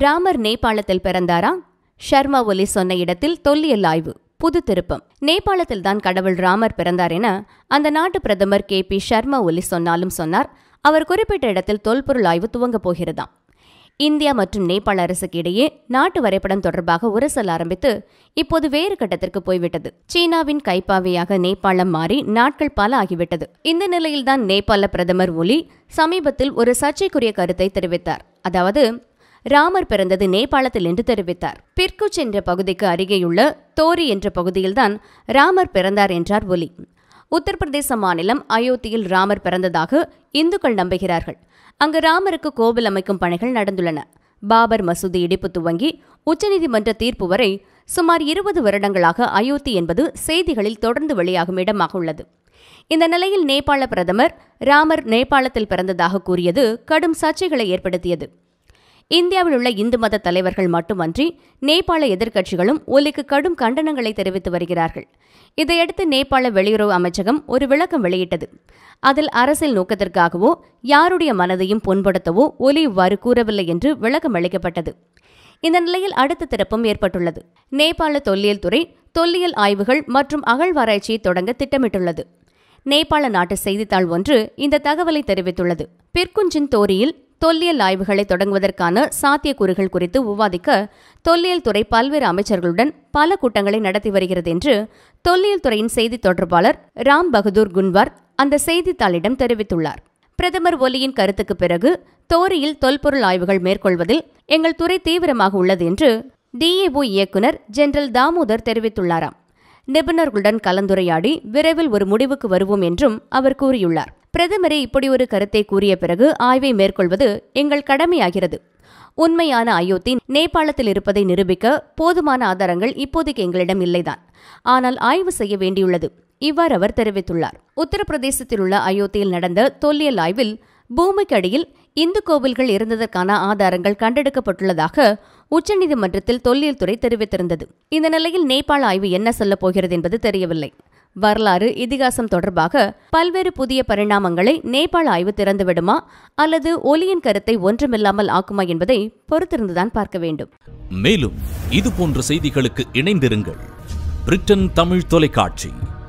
ராமர் நேபாளத்தில் பிறந்தாரா ஷர்மா ஒலி சொன்ன இடத்தில் தொல்லியல் ஆய்வு புது திருப்பம் நேபாளத்தில்தான் கடவுள் ராமர் பிறந்தார் என அந்த நாட்டு பிரதமர் கே பி ஷர்மா ஒலி சொன்னாலும் சொன்னார் அவர் குறிப்பிட்ட இடத்தில் தொல்பொருள் ஆய்வு துவங்கப் போகிறதாம் இந்தியா மற்றும் நேபாள அரசுக்கு இடையே நாட்டு வரைபடம் தொடர்பாக உரசல் ஆரம்பித்து இப்போது வேறு கட்டத்திற்கு போய்விட்டது சீனாவின் கைப்பாவையாக நேபாளம் மாறி நாட்கள் பல ஆகிவிட்டது இந்த நிலையில்தான் நேபாள பிரதமர் ஒலி சமீபத்தில் ஒரு சர்ச்சைக்குரிய கருத்தை தெரிவித்தார் அதாவது ராமர் பிறந்தது நேபாளத்தில் என்று தெரிவித்தார் பிர்குச் என்ற பகுதிக்கு அருகேயுள்ள தோரி என்ற பகுதியில்தான் ராமர் பிறந்தார் என்றார் ஒலி உத்தரப்பிரதேச மாநிலம் அயோத்தியில் ராமர் பிறந்ததாக இந்துக்கள் நம்புகிறார்கள் அங்கு ராமருக்கு கோவில் அமைக்கும் பணிகள் நடந்துள்ளன பாபர் மசூதி இடிப்பு துவங்கி உச்சநீதிமன்ற தீர்ப்பு வரை சுமார் இருபது வருடங்களாக அயோத்தி என்பது செய்திகளில் தொடர்ந்து வெளியாகும் இடமாக உள்ளது இந்த நிலையில் நேபாள பிரதமர் ராமர் நேபாளத்தில் பிறந்ததாக கூறியது கடும் சர்ச்சைகளை ஏற்படுத்தியது இந்தியாவில் உள்ள இந்து மத தலைவர்கள் மட்டுமன்றி நேபாள எதிர்க்கட்சிகளும் ஒலிக்கு கடும் கண்டனங்களை தெரிவித்து வருகிறார்கள் இதையடுத்து நேபாள வெளியுறவு அமைச்சகம் ஒரு விளக்கம் வெளியிட்டது அதில் அரசியல் நோக்கத்திற்காகவோ யாருடைய மனதையும் புண்படுத்தவோ ஒலி இவ்வாறு கூறவில்லை என்று விளக்கம் அளிக்கப்பட்டது இந்த நிலையில் அடுத்த திருப்பம் ஏற்பட்டுள்ளது நேபாள தொல்லியல் துறை தொல்லியல் ஆய்வுகள் மற்றும் அகழ்வாராய்ச்சியை தொடங்க திட்டமிட்டுள்ளது நேபாள நாட்டு செய்தித்தாள் ஒன்று இந்த தகவலை தெரிவித்துள்ளது பிர்குஞ்சின் தோரியில் தொல்லியல் ஆய்வுகளை தொடங்குவதற்கான சாத்தியக்கூறுகள் குறித்து விவாதிக்க தொல்லியல் துறை பல்வேறு அமைச்சர்களுடன் பல கூட்டங்களை நடத்தி வருகிறது என்று தொல்லியல் துறையின் செய்தி தொடர்பாளர் ராம் பகதூர் குன்வார் அந்த செய்தித்தாளிடம் தெரிவித்துள்ளார் பிரதமர் ஒலியின் கருத்துக்கு பிறகு தோரியில் தொல்பொருள் ஆய்வுகள் மேற்கொள்வதில் எங்கள் துறை தீவிரமாக உள்ளது என்று டிஏஓ இயக்குநர் ஜெனரல் தாமோதர் தெரிவித்துள்ளாராம் நிபுணர்களுடன் கலந்துரையாடி விரைவில் ஒரு முடிவுக்கு வருவோம் என்றும் அவர் கூறியுள்ளார் பிரதமரே இப்படி ஒரு கருத்தை கூறிய பிறகு ஆய்வை மேற்கொள்வது எங்கள் கடமையாகிறது உண்மையான அயோத்தி நேபாளத்தில் இருப்பதை நிரூபிக்க போதுமான ஆதாரங்கள் இப்போதைக்கு எங்களிடம் இல்லைதான் ஆனால் ஆய்வு செய்ய வேண்டியுள்ளது இவ்வாறு அவர் தெரிவித்துள்ளார் உத்தரப்பிரதேசத்தில் உள்ள அயோத்தியில் நடந்த தொல்லியல் ஆய்வில் பூமிக்கு அடியில் இந்து கோவில்கள் இருந்ததற்கான ஆதாரங்கள் கண்டெடுக்கப்பட்டுள்ளதாக உச்சநீதிமன்றத்தில் தொல்லியல் துறை தெரிவித்திருந்தது இந்த நிலையில் நேபாள ஆய்வு என்ன சொல்லப் போகிறது என்பது தெரியவில்லை வரலாறு இதிகாசம் தொடர்பாக பல்வேறு புதிய பரிணாமங்களை நேபாள ஆய்வு திறந்துவிடுமா அல்லது ஒலியின் கருத்தை ஒன்றுமில்லாமல் ஆக்குமா என்பதை பொறுத்திருந்துதான் பார்க்க வேண்டும் மேலும் இது போன்ற செய்திகளுக்கு இணைந்திருங்கள் பிரிட்டன் தமிழ் தொலைக்காட்சி